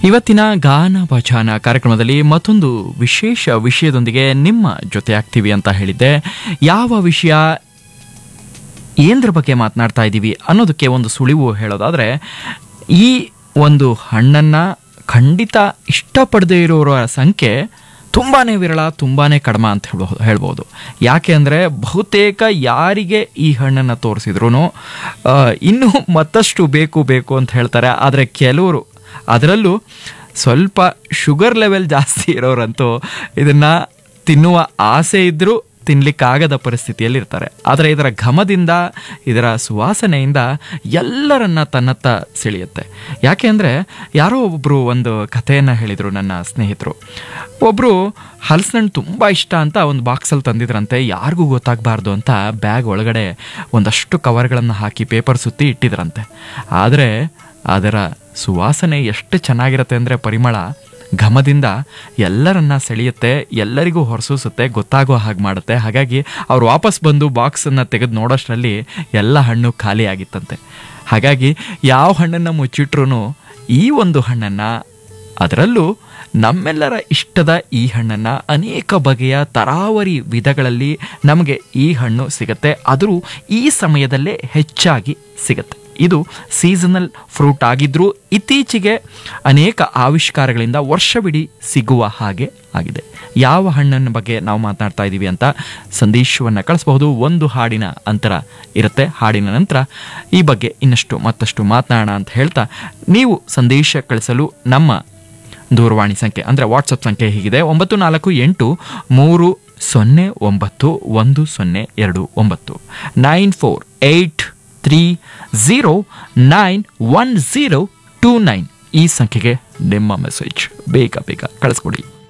ಇವತ್ತಿನ ಗಾನ ಭಜಾನ ಕಾರ್ಯಕ್ರಮದಲ್ಲಿ ಮತ್ತೊಂದು ವಿಶೇಷ ವಿಷಯದೊಂದಿಗೆ ನಿಮ್ಮ ಜೊತೆ ಆಗ್ತೀವಿ ಅಂತ ಹೇಳಿದ್ದೆ ಯಾವ ವಿಷಯ ಏನದ್ರ ಬಗ್ಗೆ ಮಾತನಾಡ್ತಾ ಇದ್ದೀವಿ ಅನ್ನೋದಕ್ಕೆ ಒಂದು ಸುಳಿವು ಹೇಳೋದಾದರೆ ಈ ಒಂದು ಹಣ್ಣನ್ನು ಖಂಡಿತ ಇಷ್ಟಪಡದೇ ಇರೋರ ಸಂಖ್ಯೆ ತುಂಬಾ ವಿರಳ ತುಂಬಾ ಕಡಿಮೆ ಅಂತ ಹೇಳ್ಬಹುದು ಹೇಳ್ಬೋದು ಯಾಕೆ ಅಂದರೆ ಬಹುತೇಕ ಯಾರಿಗೆ ಈ ಹಣ್ಣನ್ನು ತೋರಿಸಿದ್ರು ಇನ್ನೂ ಮತ್ತಷ್ಟು ಬೇಕು ಬೇಕು ಅಂತ ಹೇಳ್ತಾರೆ ಆದರೆ ಕೆಲವರು ಅದರಲ್ಲೂ ಸ್ವಲ್ಪ ಶುಗರ್ ಲೆವೆಲ್ ಜಾಸ್ತಿ ಇರೋರಂತೂ ಇದನ್ನು ತಿನ್ನುವ ಆಸೆ ಇದ್ದರೂ ತಿನ್ನಲಿಕ್ಕಾಗದ ಪರಿಸ್ಥಿತಿಯಲ್ಲಿ ಇರ್ತಾರೆ ಆದರೆ ಇದರ ಘಮದಿಂದ ಇದರ ಸುವಾಸನೆಯಿಂದ ಎಲ್ಲರನ್ನ ತನ್ನತ್ತ ಸೆಳೆಯುತ್ತೆ ಯಾಕೆ ಅಂದರೆ ಯಾರೋ ಒಬ್ಬರು ಒಂದು ಕಥೆಯನ್ನು ಹೇಳಿದರು ನನ್ನ ಸ್ನೇಹಿತರು ಒಬ್ಬರು ಹಲಸಿನಣ್ಣು ತುಂಬ ಇಷ್ಟ ಅಂತ ಒಂದು ಬಾಕ್ಸಲ್ಲಿ ತಂದಿದ್ರಂತೆ ಯಾರಿಗೂ ಗೊತ್ತಾಗಬಾರ್ದು ಅಂತ ಬ್ಯಾಗ್ ಒಳಗಡೆ ಒಂದಷ್ಟು ಕವರ್ಗಳನ್ನು ಹಾಕಿ ಪೇಪರ್ ಸುತ್ತಿ ಇಟ್ಟಿದ್ರಂತೆ ಆದರೆ ಅದರ ಸುವಾಸನೆ ಎಷ್ಟು ಚೆನ್ನಾಗಿರುತ್ತೆ ಅಂದರೆ ಪರಿಮಳ ಘಮದಿಂದ ಎಲ್ಲರನ್ನ ಸೆಳೆಯುತ್ತೆ ಎಲ್ಲರಿಗೂ ಹೊರಸೂಸುತ್ತೆ ಗೊತ್ತಾಗೋ ಹಾಗೆ ಮಾಡುತ್ತೆ ಹಾಗಾಗಿ ಅವ್ರು ವಾಪಸ್ ಬಂದು ಬಾಕ್ಸನ್ನು ತೆಗೆದು ನೋಡೋಷ್ಟರಲ್ಲಿ ಎಲ್ಲ ಹಣ್ಣು ಖಾಲಿ ಆಗಿತ್ತಂತೆ ಹಾಗಾಗಿ ಯಾವ ಹಣ್ಣನ್ನು ಮುಚ್ಚಿಟ್ರು ಈ ಒಂದು ಹಣ್ಣನ್ನು ಅದರಲ್ಲೂ ನಮ್ಮೆಲ್ಲರ ಇಷ್ಟದ ಈ ಹಣ್ಣನ್ನು ಅನೇಕ ಬಗೆಯ ತರಾವರಿ ವಿಧಗಳಲ್ಲಿ ನಮಗೆ ಈ ಹಣ್ಣು ಸಿಗುತ್ತೆ ಆದರೂ ಈ ಸಮಯದಲ್ಲೇ ಹೆಚ್ಚಾಗಿ ಸಿಗುತ್ತೆ ಇದು ಸೀಸನಲ್ ಫ್ರೂಟ್ ಆಗಿದ್ರೂ ಇತ್ತೀಚೆಗೆ ಅನೇಕ ಆವಿಷ್ಕಾರಗಳಿಂದ ವರ್ಷವಿಡೀ ಸಿಗುವ ಹಾಗೆ ಆಗಿದೆ ಯಾವ ಹಣ್ಣಿನ ಬಗ್ಗೆ ನಾವು ಮಾತನಾಡ್ತಾ ಇದ್ದೀವಿ ಅಂತ ಸಂದೇಶವನ್ನು ಕಳಿಸಬಹುದು ಒಂದು ಹಾಡಿನ ಅಂತರ ಇರುತ್ತೆ ಹಾಡಿನ ನಂತರ ಈ ಬಗ್ಗೆ ಇನ್ನಷ್ಟು ಮತ್ತಷ್ಟು ಮಾತನಾಡೋಣ ಅಂತ ಹೇಳ್ತಾ ನೀವು ಸಂದೇಶ ಕಳಿಸಲು ನಮ್ಮ ದೂರವಾಣಿ ಸಂಖ್ಯೆ ಅಂದರೆ ವಾಟ್ಸಪ್ ಸಂಖ್ಯೆ ಹೀಗಿದೆ ಒಂಬತ್ತು ನಾಲ್ಕು ಎಂಟು ಮೂರು ಸೊನ್ನೆ ಒಂಬತ್ತು ಒಂದು ಸೊನ್ನೆ ಎರಡು ಒಂಬತ್ತು nine four eight three zero nine one zero two nine ಈ ಸಂಖ್ಯೆಗೆ ನಿಮ್ಮ ಮೆಸೇಜ್ ಬೇಗ ಬೇಗ ಕಳಿಸ್ಕೊಡಿ